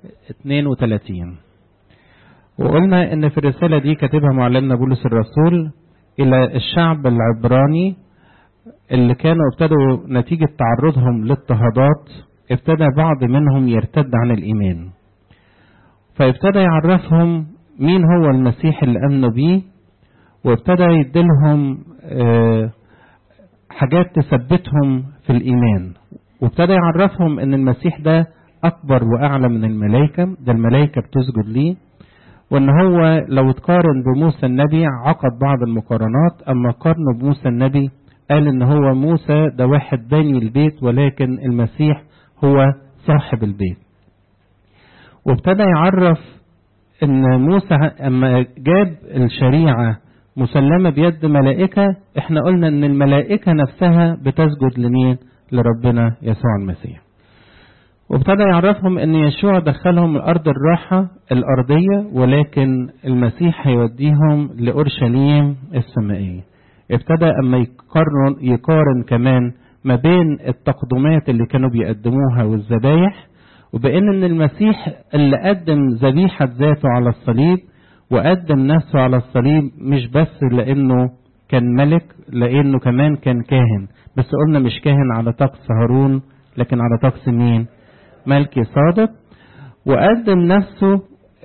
32 وقلنا ان في الرسالة دي كاتبها معلمنا بولس الرسول الى الشعب العبراني اللي كانوا ابتدوا نتيجة تعرضهم للاضطهادات ابتدى بعض منهم يرتد عن الإيمان فابتدى يعرفهم مين هو المسيح اللي أمنوا بيه وابتدى يديلهم اه حاجات تثبتهم في الإيمان وابتدى يعرفهم ان المسيح ده أكبر وأعلى من الملائكة ده الملائكة بتسجد ليه وان هو لو تقارن بموسى النبي عقد بعض المقارنات اما قارنه بموسى النبي قال ان هو موسى ده واحد باني البيت ولكن المسيح هو صاحب البيت وابتدى يعرف ان موسى اما جاب الشريعة مسلمة بيد ملائكة احنا قلنا ان الملائكة نفسها بتسجد لمين لربنا يسوع المسيح وابتدى يعرفهم ان يشوع دخلهم الارض الراحة الارضية ولكن المسيح هيوديهم لاورشليم السمائية ابتدى اما يقارن, يقارن كمان ما بين التقدمات اللي كانوا بيقدموها والذبايح وبان ان المسيح اللي قدم ذبيحة ذاته على الصليب وقدم نفسه على الصليب مش بس لانه كان ملك لانه كمان كان كاهن بس قلنا مش كاهن على طقس هارون لكن على طقس مين ملكي صادق وقدم نفسه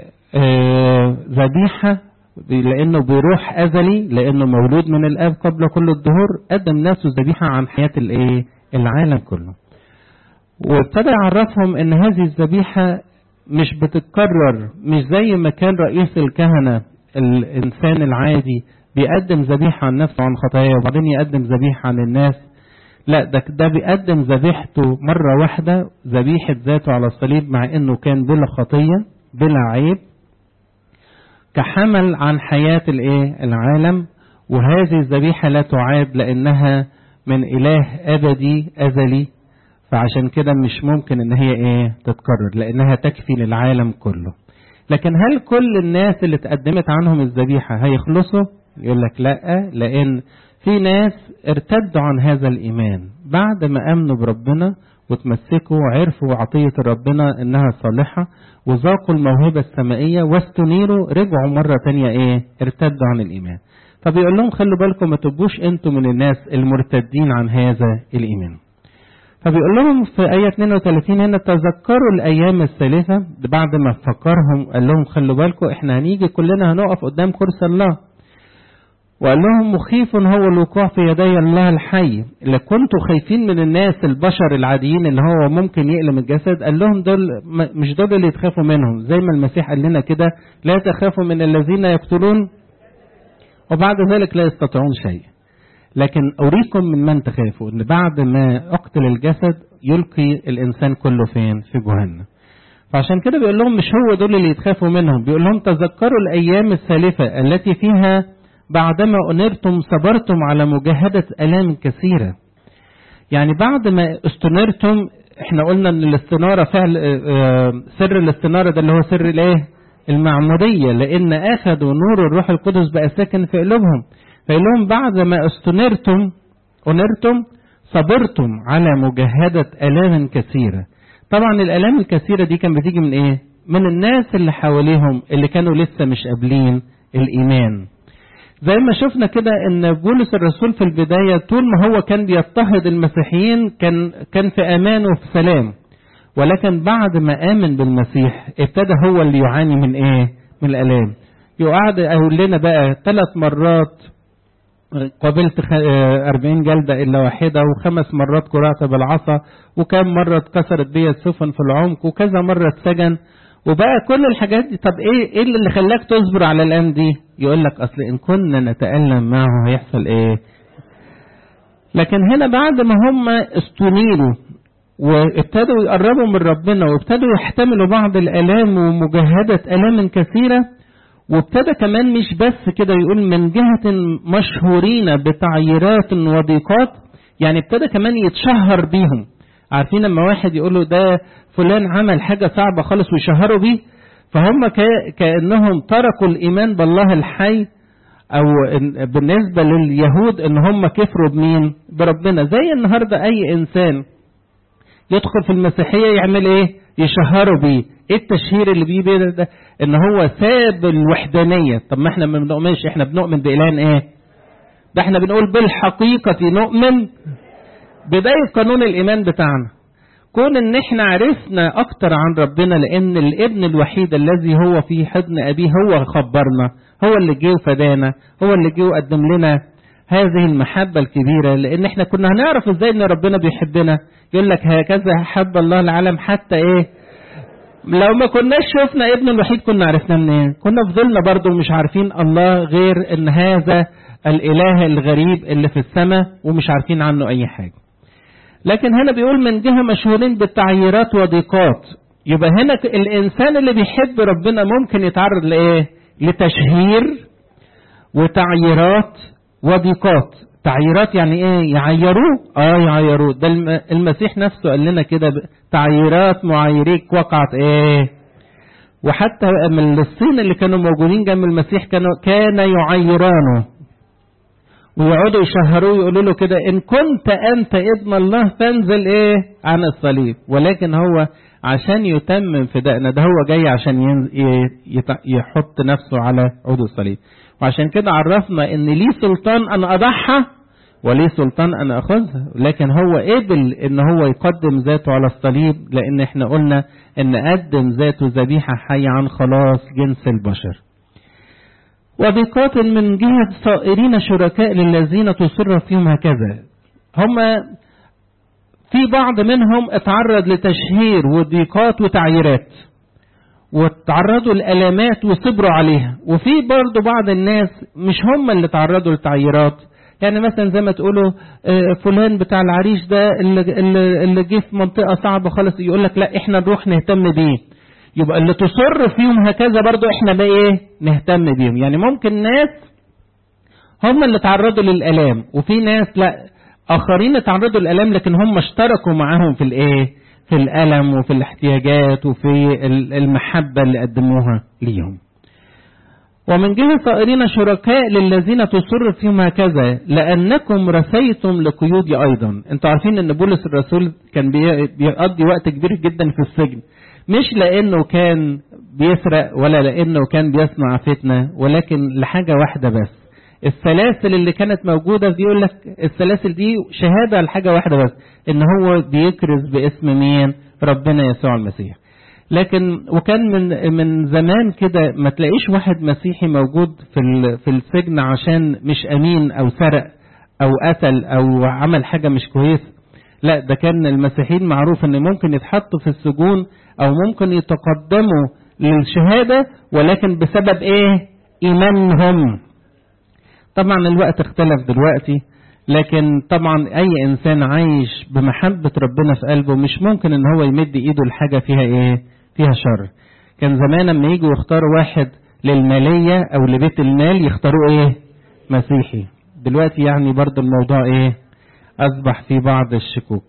ذبيحة آه لأنه بروح أزلي لأنه مولود من الآب قبل كل الدهور قدم نفسه ذبيحة عن حياة الإيه العالم كله وابتدى يعرفهم ان هذه الذبيحة مش بتتكرر مش زي ما كان رئيس الكهنة الإنسان العادي بيقدم ذبيحة عن نفسه عن خطاياه وبعدين يقدم ذبيحة عن الناس لا ده ده بيقدم ذبيحته مرة واحدة ذبيحة ذاته على الصليب مع انه كان بلا خطية بلا عيب كحمل عن حياة الايه العالم وهذه الذبيحة لا تعاد لانها من اله ابدي ازلي فعشان كده مش ممكن ان هي ايه تتكرر لانها تكفي للعالم كله لكن هل كل الناس اللي اتقدمت عنهم الذبيحة هيخلصوا يقول لك لا لان في ناس ارتدوا عن هذا الإيمان بعد ما أمنوا بربنا وتمسكوا وعرفوا عطية ربنا إنها صالحة وذاقوا الموهبة السمائية واستنيروا رجعوا مرة تانية إيه ارتدوا عن الإيمان فبيقول لهم خلوا بالكم ما تبقوش انتوا من الناس المرتدين عن هذا الإيمان فبيقول لهم في آية 32 هنا تذكروا الأيام الثالثة بعد ما فكرهم قال لهم خلوا بالكم احنا هنيجي كلنا هنقف قدام كرسي الله وقال لهم مخيف هو الوقوع في يدي الله الحي اللي كنتوا خايفين من الناس البشر العاديين اللي هو ممكن يقلم الجسد قال لهم دول مش دول اللي تخافوا منهم زي ما المسيح قال لنا كده لا تخافوا من الذين يقتلون وبعد ذلك لا يستطيعون شيء لكن أريكم من من تخافوا ان بعد ما أقتل الجسد يلقي الإنسان كله فين في جهنم فعشان كده بيقول لهم مش هو دول اللي يتخافوا منهم بيقول لهم تذكروا الأيام السالفة التي فيها بعدما أنرتم صبرتم على مجاهدة ألام كثيرة يعني بعد ما استنرتم احنا قلنا ان الاستنارة فعل سر الاستنارة ده اللي هو سر الايه المعمودية لان اخذوا نور الروح القدس بقى ساكن في قلوبهم فيقول لهم بعد ما استنرتم أنرتم صبرتم على مجاهدة ألام كثيرة طبعا الألام الكثيرة دي كان بتيجي من ايه من الناس اللي حواليهم اللي كانوا لسه مش قابلين الإيمان زي ما شفنا كده ان بولس الرسول في البداية طول ما هو كان بيضطهد المسيحيين كان كان في امان وفي سلام ولكن بعد ما امن بالمسيح ابتدى هو اللي يعاني من ايه من الالام يقعد اقول لنا بقى ثلاث مرات قابلت أربعين جلدة إلا واحدة وخمس مرات قرأت بالعصا وكم مرة اتكسرت بيا السفن في العمق وكذا مرة اتسجن وبقى كل الحاجات دي طب ايه ايه اللي خلاك تصبر على الأيام دي يقول لك اصل ان كنا نتألم معه هيحصل ايه لكن هنا بعد ما هم استنيروا وابتدوا يقربوا من ربنا وابتدوا يحتملوا بعض الآلام ومجاهدة آلام كثيرة وابتدى كمان مش بس كده يقول من جهة مشهورين بتعييرات وضيقات يعني ابتدى كمان يتشهر بيهم عارفين لما واحد يقول له ده فلان عمل حاجة صعبة خالص ويشهروا بيه فهم كأنهم تركوا الإيمان بالله الحي أو بالنسبة لليهود إن هم كفروا بمين؟ بربنا زي النهاردة أي إنسان يدخل في المسيحية يعمل إيه؟ يشهروا بيه ايه التشهير اللي بيه بيه ده ان هو ساب الوحدانية طب ما احنا ما بنؤمنش احنا بنؤمن بإله ايه ده احنا بنقول بالحقيقة نؤمن بداية قانون الإيمان بتاعنا كون ان احنا عرفنا اكتر عن ربنا لان الابن الوحيد الذي هو في حضن ابيه هو خبرنا هو اللي جه وفدانا هو اللي جه وقدم لنا هذه المحبة الكبيرة لان احنا كنا هنعرف ازاي ان ربنا بيحبنا يقول لك هكذا حب الله العالم حتى ايه لو ما كناش شفنا ابن الوحيد كنا عرفنا منين كنا فضلنا برضو مش عارفين الله غير ان هذا الاله الغريب اللي في السماء ومش عارفين عنه اي حاجة لكن هنا بيقول من جهة مشهورين بالتعييرات وضيقات يبقى هنا الإنسان اللي بيحب ربنا ممكن يتعرض لإيه؟ لتشهير وتعييرات وضيقات تعييرات يعني ايه يعيروه اه يعيروه ده المسيح نفسه قال لنا كده تعييرات معايريك وقعت ايه وحتى من الصين اللي كانوا موجودين جنب المسيح كانوا كان يعيرانه ويقعدوا يشهروه يقولوا له كده ان كنت انت ابن الله فانزل ايه عن الصليب ولكن هو عشان يتمم فدائنا ده هو جاي عشان يحط نفسه على عود الصليب وعشان كده عرفنا ان ليه سلطان ان اضحى وليه سلطان ان اخذها لكن هو قبل ان هو يقدم ذاته على الصليب لان احنا قلنا ان قدم ذاته ذبيحه حيه عن خلاص جنس البشر وضيقات من جهة صائرين شركاء للذين تصر فيهم هكذا هم في بعض منهم اتعرض لتشهير وضيقات وتعييرات وتعرضوا لألامات وصبروا عليها وفي برضو بعض الناس مش هم اللي تعرضوا للتعييرات يعني مثلا زي ما تقولوا فلان بتاع العريش ده اللي, اللي جه في منطقة صعبة خالص يقول لك لا احنا نروح نهتم بيه يبقى اللي تصر فيهم هكذا برضو احنا بقى ايه نهتم بيهم يعني ممكن ناس هم اللي تعرضوا للالام وفي ناس لا اخرين تعرضوا للالام لكن هم اشتركوا معاهم في الايه في الالم وفي الاحتياجات وفي المحبه اللي قدموها ليهم ومن جهة صائرين شركاء للذين تصر فيهم هكذا لأنكم رثيتم لقيودي أيضا أنتوا عارفين أن بولس الرسول كان بيقضي وقت كبير جدا في السجن مش لانه كان بيسرق ولا لانه كان بيصنع فتنه ولكن لحاجه واحده بس السلاسل اللي كانت موجوده بيقول لك السلاسل دي شهاده لحاجه واحده بس ان هو بيكرز باسم مين ربنا يسوع المسيح لكن وكان من من زمان كده ما تلاقيش واحد مسيحي موجود في في السجن عشان مش امين او سرق او قتل او عمل حاجه مش كويسه لا ده كان المسيحيين معروف ان ممكن يتحطوا في السجون او ممكن يتقدموا للشهادة ولكن بسبب ايه ايمانهم طبعا الوقت اختلف دلوقتي لكن طبعا اي انسان عايش بمحبة ربنا في قلبه مش ممكن ان هو يمد ايده لحاجة فيها ايه فيها شر كان زمان لما يجوا يختاروا واحد للمالية او لبيت المال يختاروا ايه مسيحي دلوقتي يعني برضو الموضوع ايه اصبح في بعض الشكوك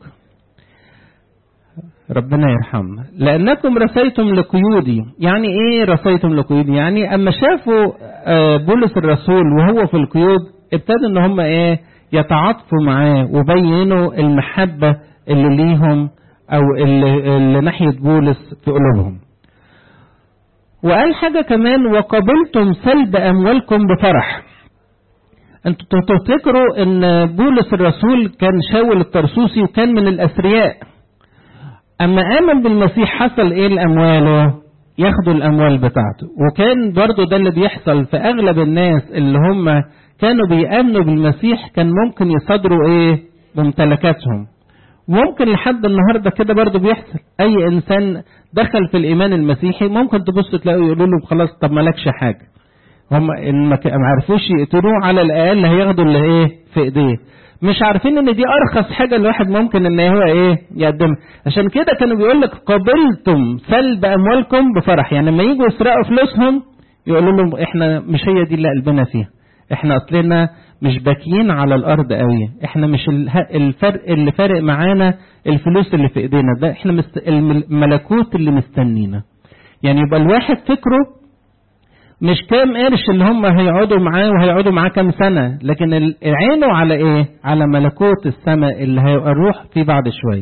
ربنا يرحمنا لأنكم رسيتم لقيودي يعني إيه رسيتم لقيودي يعني أما شافوا بولس الرسول وهو في القيود ابتدوا إن هم إيه يتعاطفوا معاه وبينوا المحبة اللي ليهم أو اللي, اللي ناحية بولس في قلوبهم وقال حاجة كمان وقبلتم سلب أموالكم بفرح انتوا تفتكروا ان بولس الرسول كان شاول الترسوسي وكان من الاثرياء اما امن بالمسيح حصل ايه لامواله ياخدوا الاموال بتاعته وكان برضو ده اللي بيحصل في اغلب الناس اللي هم كانوا بيامنوا بالمسيح كان ممكن يصدروا ايه ممتلكاتهم ممكن لحد النهارده كده برضو بيحصل اي انسان دخل في الايمان المسيحي ممكن تبص تلاقوا يقولوا له خلاص طب مالكش حاجه هم ان ما عرفوش يقتلوه على الاقل هياخدوا اللي ايه في ايديه مش عارفين ان دي ارخص حاجه الواحد ممكن ان هو ايه يقدمها عشان كده كانوا بيقول لك قبلتم سلب اموالكم بفرح يعني لما يجوا يسرقوا فلوسهم يقولوا لهم احنا مش هي دي اللي قلبنا فيها احنا اصلنا مش باكيين على الارض قوي احنا مش الفرق اللي فارق معانا الفلوس اللي في ايدينا ده احنا مست... الملكوت اللي مستنينا يعني يبقى الواحد فكره مش كام قرش اللي هم هيقعدوا معاه وهيقعدوا معاه كام سنة لكن عينه على ايه على ملكوت السماء اللي هيبقى الروح فيه بعد شوية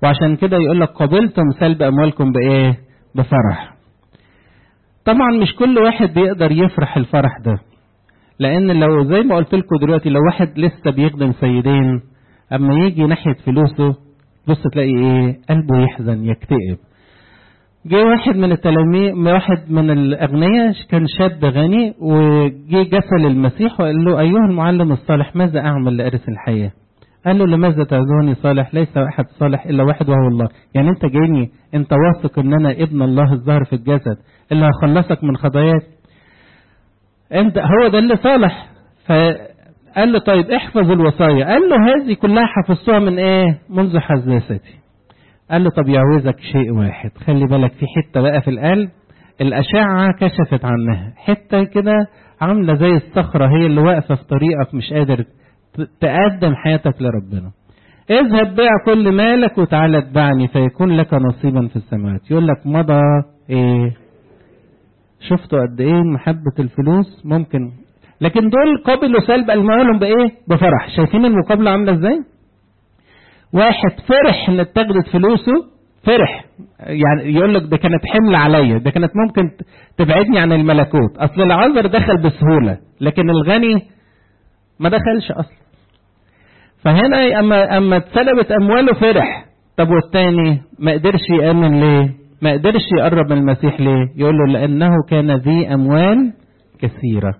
وعشان كده يقول لك قبلتم سلب اموالكم بايه بفرح طبعا مش كل واحد بيقدر يفرح الفرح ده لان لو زي ما قلت لكم دلوقتي لو واحد لسه بيخدم سيدين اما يجي ناحيه فلوسه بص تلاقي ايه قلبه يحزن يكتئب جه واحد من التلاميذ واحد من الاغنياء كان شاب غني وجه جسل المسيح وقال له ايها المعلم الصالح ماذا اعمل لارث الحياه قال له لماذا تعذرني صالح ليس احد صالح الا واحد وهو الله يعني انت جايني انت واثق ان انا ابن الله الظاهر في الجسد اللي هخلصك من خطاياك انت هو ده اللي صالح فقال له طيب احفظ الوصايا قال له هذه كلها حفظتها من ايه منذ حداثتي قال له طب يعوزك شيء واحد خلي بالك في حته بقى في القلب الاشعه كشفت عنها حته كده عامله زي الصخره هي اللي واقفه في طريقك مش قادر تقدم حياتك لربنا اذهب بيع كل مالك وتعالى اتبعني فيكون لك نصيبا في السماوات يقول لك مضى ايه شفتوا قد ايه محبة الفلوس ممكن لكن دول قبلوا سلب اموالهم بايه بفرح شايفين المقابلة عاملة ازاي واحد فرح ان اتاخدت فلوسه فرح يعني يقول لك ده كانت حمل عليا ده كانت ممكن تبعدني عن الملكوت اصل العذر دخل بسهولة لكن الغني ما دخلش اصلا فهنا اما اما اتسلبت امواله فرح طب والتاني ما قدرش يامن ليه ما قدرش يقرب من المسيح ليه يقول له لانه كان ذي اموال كثيره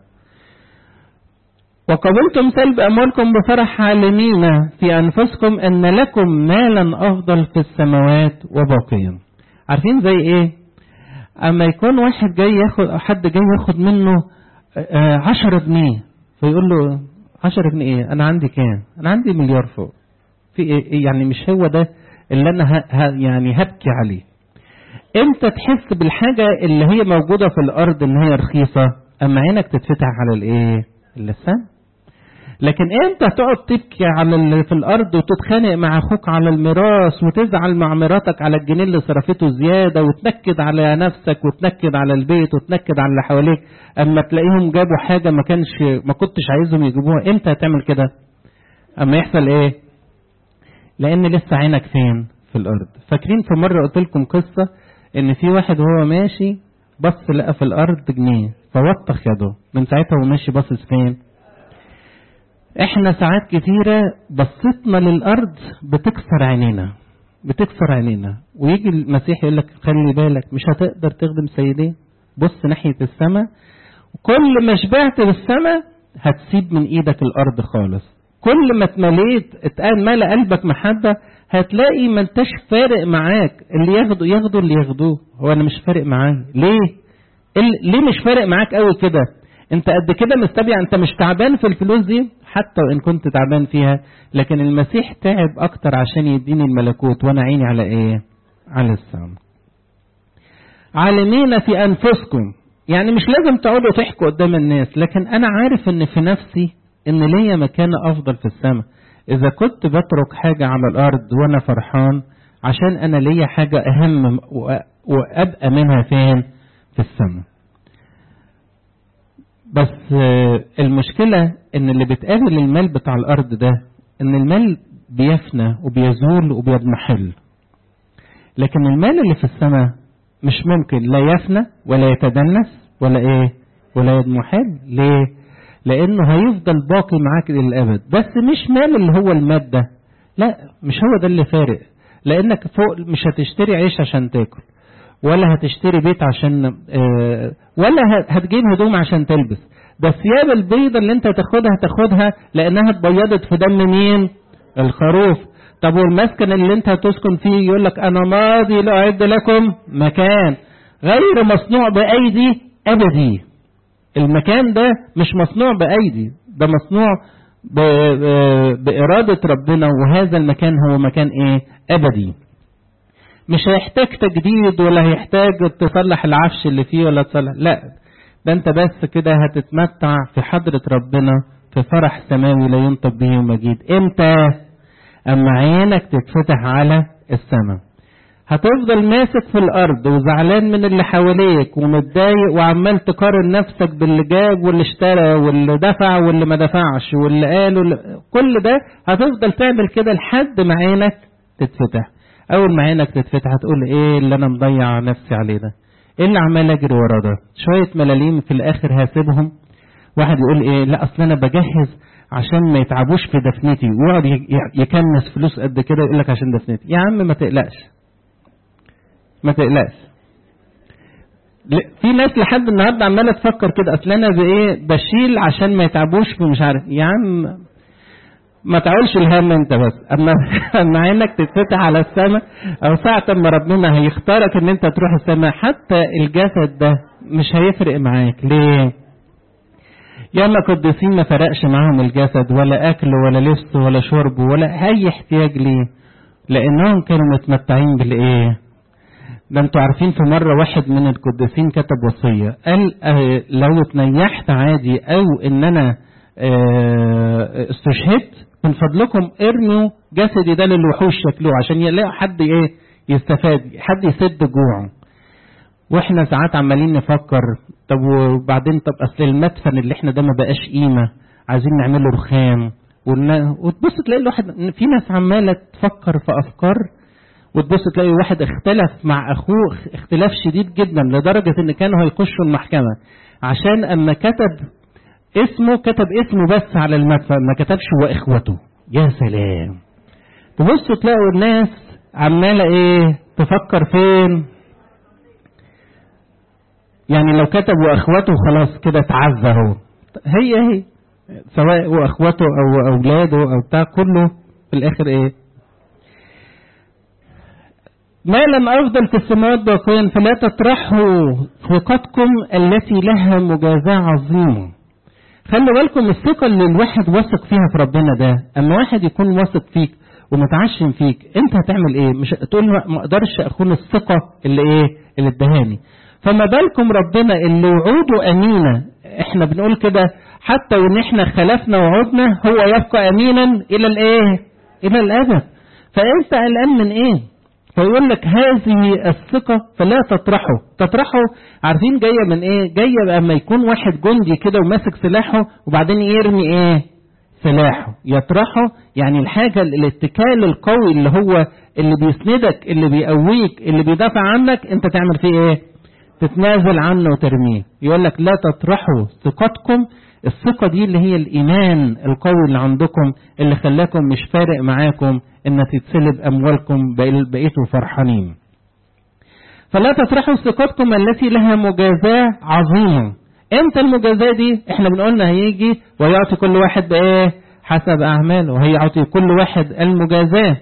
وقبلتم سلب اموالكم بفرح عالمين في انفسكم ان لكم مالا افضل في السماوات وباقيا عارفين زي ايه اما يكون واحد جاي ياخد حد جاي ياخد منه عشرة جنيه فيقول له عشرة جنيه ايه انا عندي كام انا عندي مليار فوق في إيه؟ يعني مش هو ده اللي انا ه... ه... يعني هبكي عليه امتى تحس بالحاجة اللي هي موجودة في الارض ان هي رخيصة اما عينك تتفتح على الايه اللسان لكن امتى تقعد تبكي على اللي في الارض وتتخانق مع اخوك على الميراث وتزعل مع مراتك على الجنيه اللي صرفته زياده وتنكد على نفسك وتنكد على البيت وتنكد على اللي حواليك اما تلاقيهم جابوا حاجه ما كانش ما كنتش عايزهم يجيبوها امتى هتعمل كده اما يحصل ايه لان لسه عينك فين في الارض فاكرين في مره قلت لكم قصه ان في واحد وهو ماشي بص لقى في الارض جنيه فوطخ يده من ساعتها هو ماشي باصص فين احنا ساعات كتيرة بصتنا للارض بتكسر عينينا بتكسر عينينا ويجي المسيح يقول لك خلي بالك مش هتقدر تخدم سيدين بص ناحية السماء كل ما شبعت بالسماء هتسيب من ايدك الارض خالص كل ما اتمليت اتقال ملا قلبك محبة هتلاقي ما انتش فارق معاك اللي ياخده ياخده اللي ياخدوه هو انا مش فارق معايا ليه ليه مش فارق معاك قوي كده انت قد كده مستبيع انت مش تعبان في الفلوس دي حتى وان كنت تعبان فيها لكن المسيح تعب اكتر عشان يديني الملكوت وانا عيني على ايه على السماء عالمين في انفسكم يعني مش لازم تقعدوا تحكوا قدام الناس لكن انا عارف ان في نفسي ان ليا مكان افضل في السماء اذا كنت بترك حاجة على الارض وانا فرحان عشان انا ليا حاجة اهم وابقى منها فين في السماء بس المشكلة ان اللي بتقابل المال بتاع الارض ده ان المال بيفنى وبيزول وبيضمحل لكن المال اللي في السماء مش ممكن لا يفنى ولا يتدنس ولا ايه ولا يضمحل ليه لانه هيفضل باقي معاك للابد بس مش مال اللي هو المادة لا مش هو ده اللي فارق لانك فوق مش هتشتري عيش عشان تاكل ولا هتشتري بيت عشان آه ولا هتجيب هدوم عشان تلبس ده الثياب البيضة اللي انت تاخدها هتاخدها لانها اتبيضت في دم مين الخروف طب والمسكن اللي انت هتسكن فيه يقول لك انا ماضي لاعد لكم مكان غير مصنوع بايدي ابدي المكان ده مش مصنوع بايدي ده مصنوع بإرادة ربنا وهذا المكان هو مكان ايه ابدي مش هيحتاج تجديد ولا هيحتاج تصلح العفش اللي فيه ولا تصلح لا ده انت بس كده هتتمتع في حضرة ربنا في فرح سماوي لا ينطق به مجيد امتى اما عينك تتفتح على السماء هتفضل ماسك في الارض وزعلان من اللي حواليك ومتضايق وعمال تقارن نفسك باللي جاب واللي اشترى واللي دفع واللي ما دفعش واللي قال واللي كل ده هتفضل تعمل كده لحد ما عينك تتفتح اول ما عينك تتفتح هتقول ايه اللي انا مضيع نفسي عليه ده ايه اللي عمال اجري ورا ده شويه ملاليم في الاخر هسيبهم واحد يقول ايه لا اصل انا بجهز عشان ما يتعبوش في دفنتي ويقعد يكنس فلوس قد كده يقول لك عشان دفنتي يا عم ما تقلقش ما تقلقش في ناس لحد النهارده عماله تفكر كده اصل انا بايه بشيل عشان ما يتعبوش في مش عارف يا عم ما تعولش الهم انت بس اما اما عينك تتفتح على السماء او ساعة ما ربنا هيختارك ان انت تروح السماء حتى الجسد ده مش هيفرق معاك ليه ياما قديسين ما فرقش معاهم الجسد ولا اكل ولا لبس ولا شرب ولا اي احتياج ليه لانهم كانوا متمتعين بالايه ده انتوا عارفين في مرة واحد من القديسين كتب وصية قال اه لو اتنيحت عادي او ان انا اه استشهدت من فضلكم ارموا جسدي ده للوحوش شكلوه عشان يلاقوا حد ايه يستفاد حد يسد جوعه واحنا ساعات عمالين نفكر طب وبعدين طب اصل المدفن اللي احنا ده ما بقاش قيمه عايزين نعمله رخام وتبص تلاقي الواحد في ناس عماله تفكر في افكار وتبص تلاقي واحد اختلف مع اخوه اختلاف شديد جدا لدرجه ان كانوا هيخشوا المحكمه عشان اما كتب اسمه كتب اسمه بس على المدفع ما كتبش واخوته يا سلام تبص تلاقوا الناس عماله ايه تفكر فين يعني لو كتب واخوته خلاص كده اتعزى هو هي هي سواء واخوته او اولاده او بتاع كله في الاخر ايه ما لم أفضل في السماوات باقيا فلا تطرحوا ثقتكم التي لها مجازاة عظيمة خلوا بالكم الثقة اللي الواحد واثق فيها في ربنا ده أما واحد يكون واثق فيك ومتعشم فيك أنت هتعمل إيه؟ مش تقول ما أقدرش أخون الثقة اللي إيه؟ اللي ادهاني. فما بالكم ربنا اللي وعوده أمينة إحنا بنقول كده حتى وإن إحنا خلفنا وعودنا هو يبقى أمينا إلى الإيه؟ إلى الأبد. فأنت قلقان من إيه؟ فيقول لك هذه الثقة فلا تطرحه تطرحه عارفين جاية من ايه جاية لما يكون واحد جندي كده وماسك سلاحه وبعدين يرمي ايه سلاحه يطرحه يعني الحاجة الاتكال القوي اللي هو اللي بيسندك اللي بيقويك اللي بيدافع عنك انت تعمل فيه ايه تتنازل عنه وترميه يقول لك لا تطرحوا ثقتكم الثقة دي اللي هي الإيمان القوي اللي عندكم اللي خلاكم مش فارق معاكم إن تتسلب أموالكم بقيتوا فرحانين. فلا تطرحوا ثقتكم التي لها مجازاة عظيمة. امتى المجازاة دي؟ احنا بنقولنا هيجي ويعطي كل واحد بإيه؟ حسب أعماله وهيعطي كل واحد المجازاة.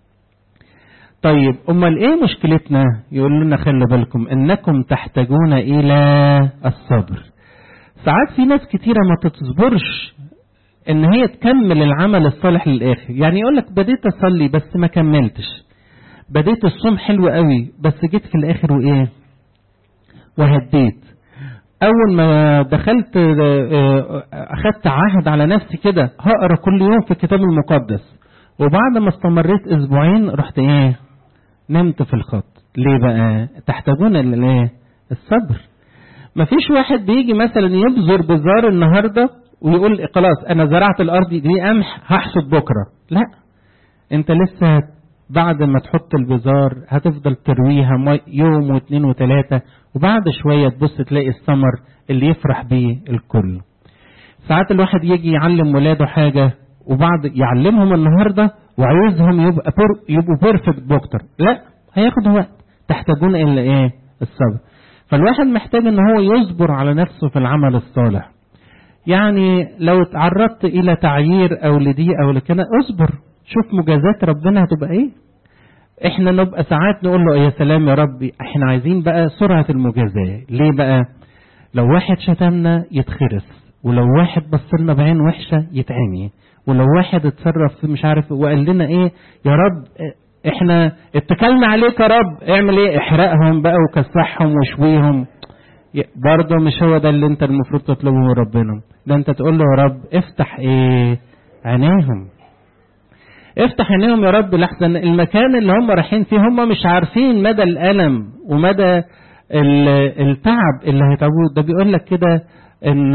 طيب امال ايه مشكلتنا يقول لنا خلي بالكم انكم تحتاجون الى الصبر ساعات في ناس كتيرة ما تتصبرش ان هي تكمل العمل الصالح للاخر يعني يقول لك بديت اصلي بس ما كملتش بديت الصوم حلو قوي بس جيت في الاخر وايه وهديت اول ما دخلت اخدت عهد على نفسي كده هقرا كل يوم في الكتاب المقدس وبعد ما استمريت اسبوعين رحت ايه نمت في الخط ليه بقى تحتاجون الايه الصبر مفيش واحد بيجي مثلا يبذر بذار النهارده ويقول خلاص انا زرعت الارض دي قمح هحصد بكره لا انت لسه بعد ما تحط البذار هتفضل ترويها يوم واثنين وثلاثة وبعد شوية تبص تلاقي الثمر اللي يفرح بيه الكل ساعات الواحد يجي يعلم ولاده حاجة وبعد يعلمهم النهاردة وعايزهم يبقى بر يبقوا بيرفكت بكتر لا هياخد وقت تحتاجون إلا إيه الصبر فالواحد محتاج ان هو يصبر على نفسه في العمل الصالح يعني لو تعرضت الى تعيير او لدي او لكده اصبر شوف مجازات ربنا هتبقى ايه احنا نبقى ساعات نقول له يا سلام يا ربي احنا عايزين بقى سرعة المجازاة ليه بقى لو واحد شتمنا يتخرس ولو واحد بص لنا بعين وحشة يتعمي ولو واحد اتصرف مش عارف وقال لنا ايه يا رب احنا اتكلنا عليك يا رب اعمل ايه احرقهم بقى وكسحهم وشويهم برضه مش هو ده اللي انت المفروض تطلبه من ربنا ده انت تقول له يا رب افتح ايه عينيهم افتح عينيهم يا رب لحسن المكان اللي هم رايحين فيه هم مش عارفين مدى الالم ومدى التعب اللي هيتعبوه ده بيقول لك كده ان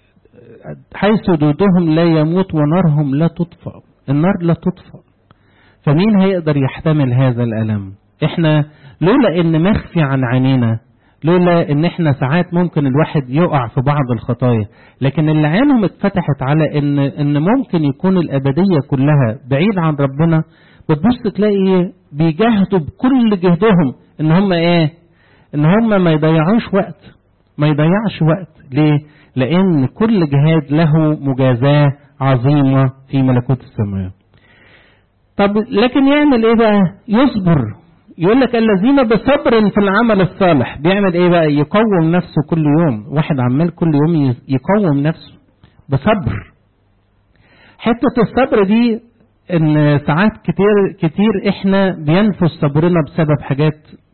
حيث دودهم لا يموت ونارهم لا تطفأ النار لا تطفأ فمين هيقدر يحتمل هذا الألم احنا لولا ان مخفي عن عينينا لولا ان احنا ساعات ممكن الواحد يقع في بعض الخطايا لكن اللي عينهم اتفتحت على ان ان ممكن يكون الابديه كلها بعيد عن ربنا بتبص تلاقي بيجاهدوا بكل جهدهم ان هم ايه ان هم ما يضيعوش وقت ما يضيعش وقت ليه لان كل جهاد له مجازاه عظيمه في ملكوت السماوات طب لكن يعمل ايه بقى يصبر يقول لك الذين بصبر في العمل الصالح بيعمل ايه بقى يقوم نفسه كل يوم واحد عمال كل يوم يقوم نفسه بصبر حتة الصبر دي ان ساعات كتير كتير احنا بينفذ صبرنا بسبب حاجات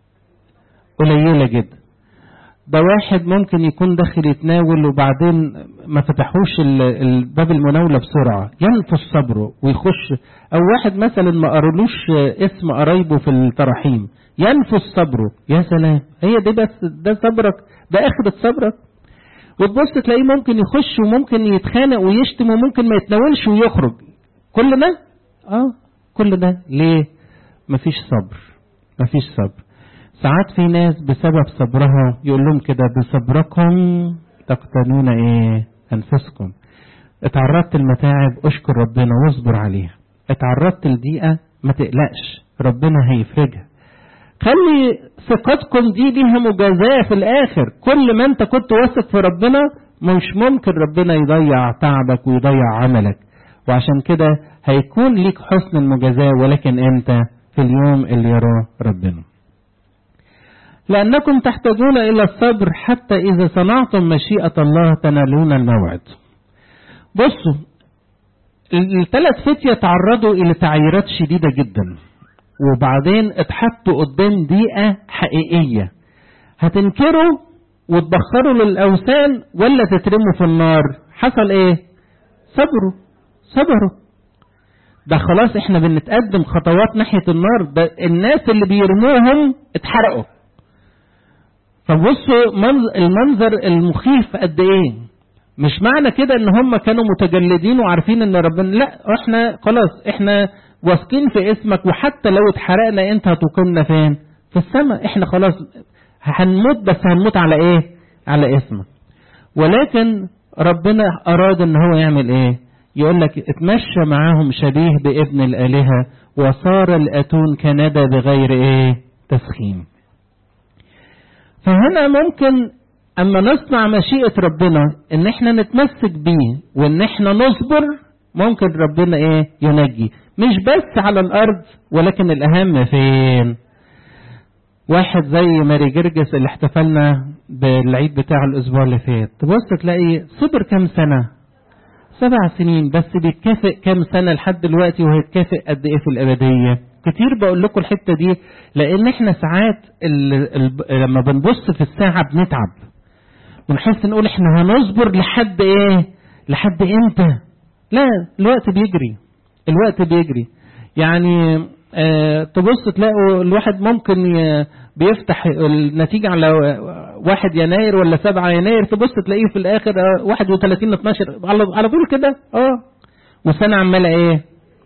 قليلة جدا ده واحد ممكن يكون داخل يتناول وبعدين ما فتحوش الباب المناولة بسرعة ينفذ صبره ويخش او واحد مثلا ما قرلوش اسم قرايبه في التراحيم ينفذ صبره يا سلام هي دي بس ده صبرك ده اخرة صبرك وتبص تلاقيه ممكن يخش وممكن يتخانق ويشتم وممكن ما يتناولش ويخرج كل ده اه كل ده ليه مفيش صبر مفيش صبر ساعات في ناس بسبب صبرها يقول لهم كده بصبركم تقتنون ايه انفسكم اتعرضت المتاعب اشكر ربنا واصبر عليها اتعرضت لضيقه ما تقلقش ربنا هيفرجها خلي ثقتكم دي ليها مجازاه في الاخر كل ما انت كنت واثق في ربنا مش ممكن ربنا يضيع تعبك ويضيع عملك وعشان كده هيكون ليك حسن المجازاه ولكن امتى في اليوم اللي يراه ربنا لأنكم تحتاجون إلى الصبر حتى إذا صنعتم مشيئة الله تنالون الموعد. بصوا الثلاث فتية تعرضوا إلى تعييرات شديدة جدا وبعدين اتحطوا قدام ضيقة حقيقية هتنكروا وتبخروا للأوثان ولا تترموا في النار حصل ايه صبروا صبروا ده خلاص احنا بنتقدم خطوات ناحية النار ده الناس اللي بيرموهم اتحرقوا فبصوا المنظر المخيف قد ايه مش معنى كده ان هم كانوا متجلدين وعارفين ان ربنا لا احنا خلاص احنا واثقين في اسمك وحتى لو اتحرقنا انت هتقيمنا فين في السماء احنا خلاص هنموت بس هنموت على ايه على اسمك ولكن ربنا اراد ان هو يعمل ايه يقول لك اتمشى معاهم شبيه بابن الالهه وصار الاتون كندى بغير ايه تسخين فهنا ممكن اما نصنع مشيئة ربنا ان احنا نتمسك بيه وان احنا نصبر ممكن ربنا ايه ينجي مش بس على الارض ولكن الاهم فين واحد زي ماري جرجس اللي احتفلنا بالعيد بتاع الاسبوع اللي فات تبص تلاقي صبر كام سنة سبع سنين بس بيتكافئ كام سنة لحد دلوقتي وهيتكافئ قد ايه في الابدية كتير بقول لكم الحته دي لان احنا ساعات ال ال لما بنبص في الساعه بنتعب ونحس نقول احنا هنصبر لحد ايه لحد امتى لا الوقت بيجري الوقت بيجري يعني آه تبص تلاقوا الواحد ممكن بيفتح النتيجة على واحد يناير ولا سبعة يناير تبص تلاقيه في الآخر واحد وثلاثين اتناشر على طول كده اه والسنة عمالة ايه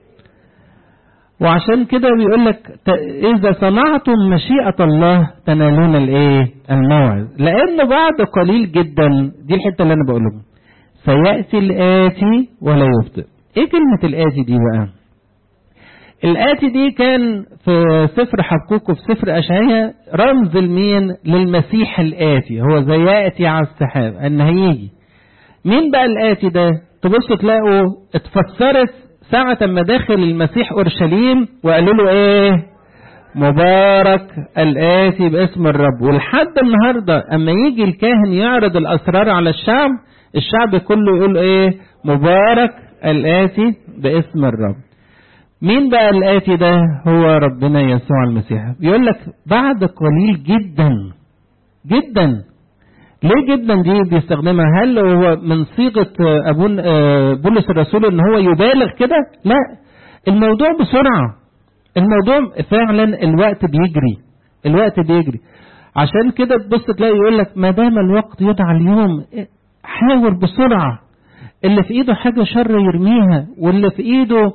وعشان كده بيقول لك إذا صنعتم مشيئة الله تنالون الإيه؟ الموعد، لأن بعد قليل جدا دي الحتة اللي أنا بقول لكم سيأتي الآتي ولا يبطئ. إيه كلمة الآتي دي بقى؟ الآتي دي كان في سفر حبكوك وفي سفر أشعياء رمز المين للمسيح الآتي هو زي يأتي على السحاب أن هيجي. مين بقى الآتي ده؟ تبصوا تلاقوا اتفسرت ساعة ما داخل المسيح أورشليم وقالوا له إيه مبارك الآتي باسم الرب ولحد النهاردة أما يجي الكاهن يعرض الأسرار على الشعب الشعب كله يقول إيه مبارك الآتي باسم الرب مين بقى الآتي ده هو ربنا يسوع المسيح بيقول لك بعد قليل جدا جدا ليه جدا دي بيستخدمها هل هو من صيغة أبون بولس الرسول ان هو يبالغ كده لا الموضوع بسرعة الموضوع فعلا الوقت بيجري الوقت بيجري عشان كده تبص تلاقي يقول لك ما دام الوقت يدعى اليوم حاول بسرعة اللي في ايده حاجة شر يرميها واللي في ايده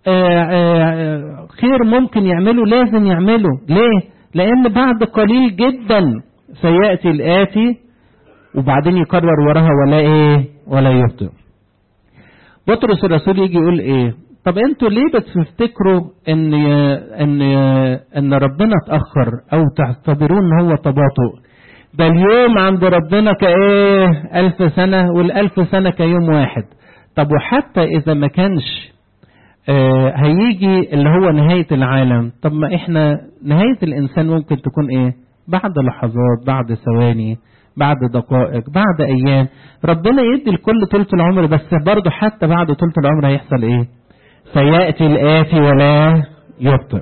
خير ممكن يعمله لازم يعمله ليه لان بعد قليل جدا سيأتي الآتي وبعدين يكرر وراها ولا ايه ولا يبطئ بطرس الرسول يجي يقول ايه طب انتوا ليه بتفتكروا ان ان ان ربنا اتاخر او تعتبروه ان هو تباطؤ ده اليوم عند ربنا كايه الف سنه والالف سنه كيوم واحد طب وحتى اذا ما كانش آه هيجي اللي هو نهايه العالم طب ما احنا نهايه الانسان ممكن تكون ايه بعد لحظات بعد ثواني بعد دقائق بعد ايام ربنا يدي الكل طولة العمر بس برضه حتى بعد طولة العمر هيحصل ايه سيأتي الآتي ولا يبطئ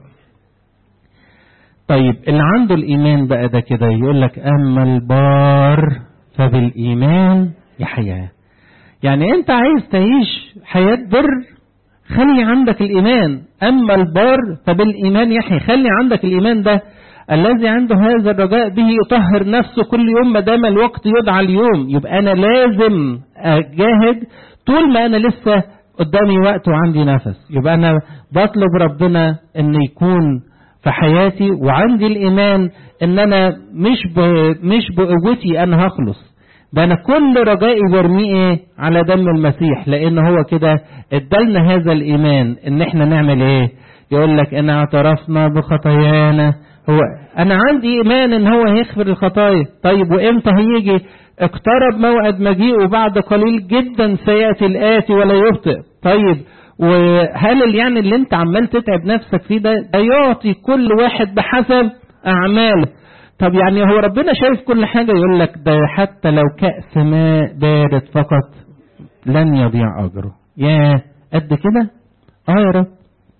طيب اللي عنده الإيمان بقى ده كده يقول لك أما البار فبالإيمان يحيا يعني أنت عايز تعيش حياة بر خلي عندك الإيمان أما البار فبالإيمان يحيا خلي عندك الإيمان ده الذي عنده هذا الرجاء به يطهر نفسه كل يوم ما دام الوقت يدعى اليوم يبقى أنا لازم أجاهد طول ما أنا لسه قدامي وقت وعندي نفس يبقى أنا بطلب ربنا أن يكون في حياتي وعندي الإيمان أن أنا مش ب... مش بقوتي أنا هخلص ده أنا كل رجائي برميه إيه على دم المسيح لأن هو كده ادالنا هذا الإيمان أن إحنا نعمل إيه يقول لك إن اعترفنا بخطايانا هو أنا عندي إيمان إن هو هيغفر الخطايا طيب وإمتى هيجي اقترب موعد مجيئه بعد قليل جدا سيأتي الآتي ولا يبطئ طيب وهل يعني اللي انت عمال تتعب نفسك فيه ده ده يعطي كل واحد بحسب أعماله طب يعني هو ربنا شايف كل حاجة يقول لك ده حتى لو كأس ماء بارد فقط لن يضيع أجره يا قد كده اه يا رب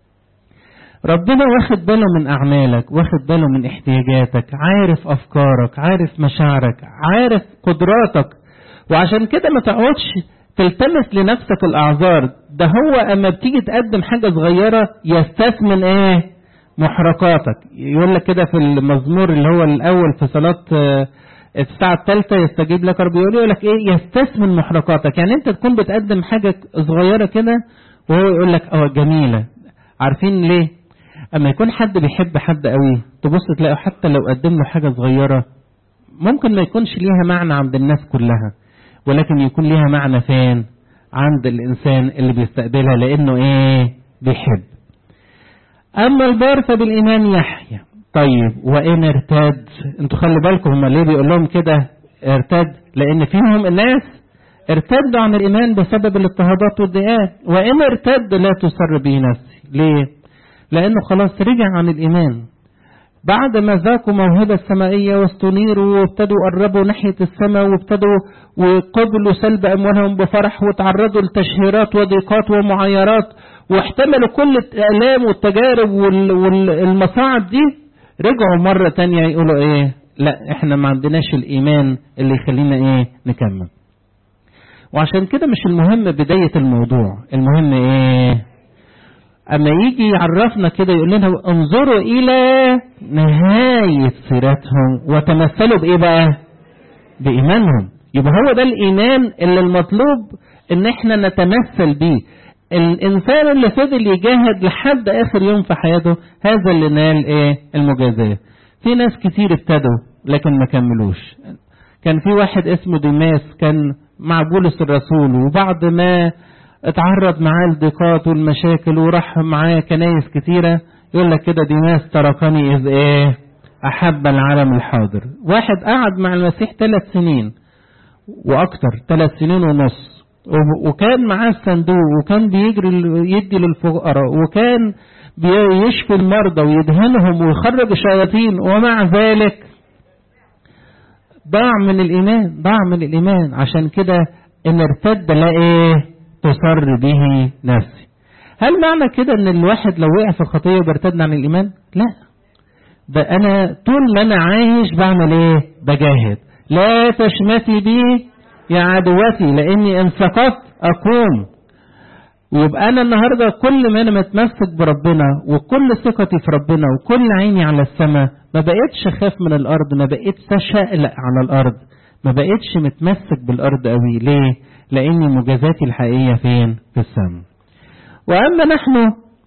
ربنا واخد باله من أعمالك واخد باله من احتياجاتك عارف أفكارك عارف مشاعرك عارف قدراتك وعشان كده ما تقعدش تلتمس لنفسك الأعذار ده هو أما بتيجي تقدم حاجة صغيرة يستثمن إيه محرقاتك يقول لك كده في المزمور اللي هو الأول في صلاة الساعة الثالثة يستجيب لك ربي يقول لك إيه يستثمن محرقاتك يعني أنت تكون بتقدم حاجة صغيرة كده وهو يقول لك اه جميلة عارفين ليه اما يكون حد بيحب حد قوي تبص تلاقي حتى لو قدم له حاجه صغيره ممكن ما يكونش ليها معنى عند الناس كلها ولكن يكون ليها معنى فين عند الانسان اللي بيستقبلها لانه ايه بيحب اما البار فبالايمان يحيى طيب وان ارتد انتوا خلي بالكم هما ليه بيقول لهم كده ارتد لان فيهم الناس ارتدوا عن الايمان بسبب الاضطهادات والضيقات وان ارتد لا تسر به نفسي ليه لأنه خلاص رجع عن الإيمان بعد ما ذاقوا موهبة السمائية واستنيروا وابتدوا قربوا ناحية السماء وابتدوا وقبلوا سلب أموالهم بفرح وتعرضوا لتشهيرات وضيقات ومعايرات واحتملوا كل الآلام والتجارب والمصاعب دي رجعوا مرة تانية يقولوا إيه لا إحنا ما عندناش الإيمان اللي يخلينا إيه نكمل وعشان كده مش المهم بداية الموضوع المهم إيه أما يجي يعرفنا كده يقول لنا انظروا إلى نهاية سيرتهم وتمثلوا بإيه بقى؟ بإيمانهم يبقى هو ده الإيمان اللي المطلوب إن إحنا نتمثل بيه الإنسان اللي فضل يجاهد لحد آخر يوم في حياته هذا اللي نال إيه؟ المجازية في ناس كتير ابتدوا لكن ما كملوش كان في واحد اسمه ديماس كان مع بولس الرسول وبعد ما اتعرض معاه الضيقات والمشاكل وراح معاه كنايس كتيرة يقول لك كده ديماس تركني إذ إيه أحب العالم الحاضر واحد قعد مع المسيح ثلاث سنين وأكتر ثلاث سنين ونص وكان معاه الصندوق وكان بيجري يدي للفقراء وكان بيشفي المرضى ويدهنهم ويخرج الشياطين ومع ذلك ضاع من الإيمان ضاع من الإيمان عشان كده إن ارتد لا إيه تسر به نفسي هل معنى كده ان الواحد لو وقع في الخطيه وبرتد عن الايمان لا ده انا طول ما انا عايش بعمل ايه بجاهد لا تشمتي بي يا عدوتي لاني ان سقطت اقوم ويبقى انا النهارده كل ما انا متمسك بربنا وكل ثقتي في ربنا وكل عيني على السماء ما بقتش اخاف من الارض ما بقتش اشقلق على الارض ما بقتش متمسك بالارض قوي ليه لأن مجازاتي الحقيقية فين؟ في السماء. وأما نحن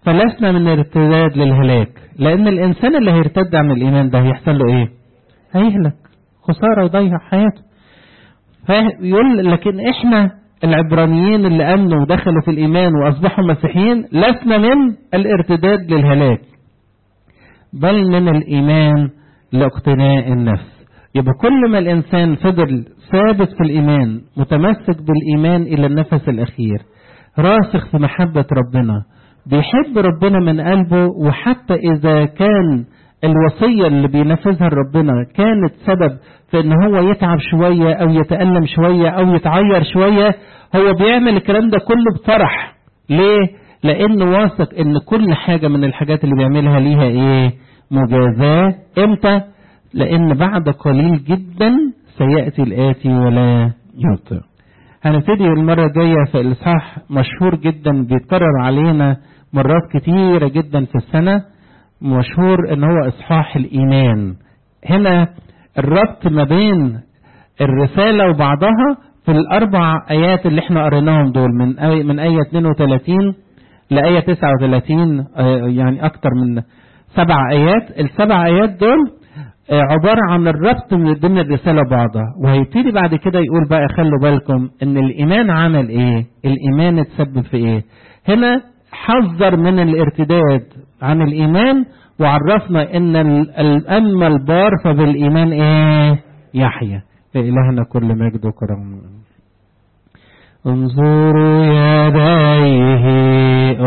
فلسنا من ارتداد للهلاك لان الانسان اللي هيرتد عن الايمان ده هيحصل له ايه هيهلك خسارة يضيع حياته فيقول لكن احنا العبرانيين اللي امنوا ودخلوا في الايمان واصبحوا مسيحيين لسنا من الارتداد للهلاك بل من الايمان لاقتناء النفس يبقى كل ما الانسان فضل ثابت في الايمان متمسك بالايمان الى النفس الاخير راسخ في محبة ربنا بيحب ربنا من قلبه وحتى اذا كان الوصية اللي بينفذها ربنا كانت سبب في ان هو يتعب شوية او يتألم شوية او يتعير شوية هو بيعمل الكلام ده كله بفرح ليه لانه واثق ان كل حاجة من الحاجات اللي بيعملها ليها ايه مجازاة امتى لان بعد قليل جدا سيأتي الآتي ولا يبطئ هنبتدي المرة الجاية في الإصحاح مشهور جدا بيتكرر علينا مرات كتيرة جدا في السنة مشهور ان هو إصحاح الإيمان هنا الربط ما بين الرسالة وبعضها في الأربع آيات اللي احنا قريناهم دول من آية من آية 32 لآية 39 يعني أكتر من سبع آيات السبع آيات دول عبارة عن الربط من ضمن الرسالة بعضها وهيبتدي بعد كده يقول بقى خلوا بالكم ان الإيمان عمل ايه الإيمان اتسبب في ايه هنا حذر من الارتداد عن الإيمان وعرفنا ان أما البار فبالإيمان ايه يحيى لإلهنا كل مجد وكرم انظروا يديه